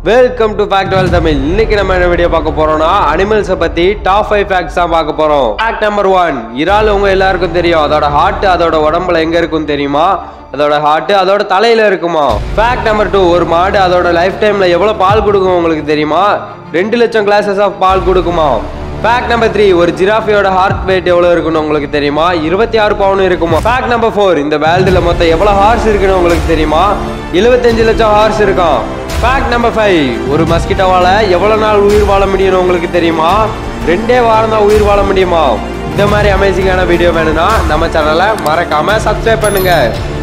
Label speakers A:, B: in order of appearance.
A: welcome to fact Vel Tamil இன்னைக்கு நம்ம என்ன வீடியோ பார்க்க போறோம்னா அனிமல்ஸை பத்தி டாப் ஃபைவ் ஃபேக்ட்ஸ் தான் பார்க்க போறோம் ஃபேக்ட் நம்பர் ஒன் இறால் உங்க எல்லாருக்கும் தெரியும் அதோட ஹார்ட் அதோட உடம்புல எங்க இருக்கும் தெரியுமா அதோட ஹார்ட் அதோட தலையில இருக்குமா ஃபேக்ட் நம்பர் டூ ஒரு மாடு அதோட லைஃப் டைம்ல எவ்வளவு பால் கொடுக்கும் உங்களுக்கு தெரியுமா ரெண்டு லட்சம் கிளாஸஸ் ஆஃப் பால் கொடுக்குமா ஃபேக்ட் நம்பர் த்ரீ ஒரு ஜிராஃபியோட ஹார்ட் வெயிட் எவ்வளவு இருக்குன்னு உங்களுக்கு தெரியுமா இருபத்தி ஆறு பவுன் இருக்குமா ஃபேக்ட் நம்பர் ஃபோர் இந்த வேர்ல்டுல மொத்தம் எவ்வளவு ஹார்ஸ் இருக்குன்னு உங்களுக்கு தெரியுமா எழுபத்தஞ்சு லட்சம் ஹார்ஸ் இருக்கான் ஃபேக்ட் நம்பர் ஃபைவ் ஒரு மஸ்கிட்டோவால எவ்வளவு நாள் உயிர் வாழ முடியும்னு உங்களுக்கு தெரியுமா ரெண்டே வாரம் தான் உயிர் வாழ முடியுமா இந்த மாதிரி அமேசிங்கான வீடியோ வேணும்னா நம்ம சேனலை மறக்காம சப்ஸ்கிரைப் பண்ணுங்க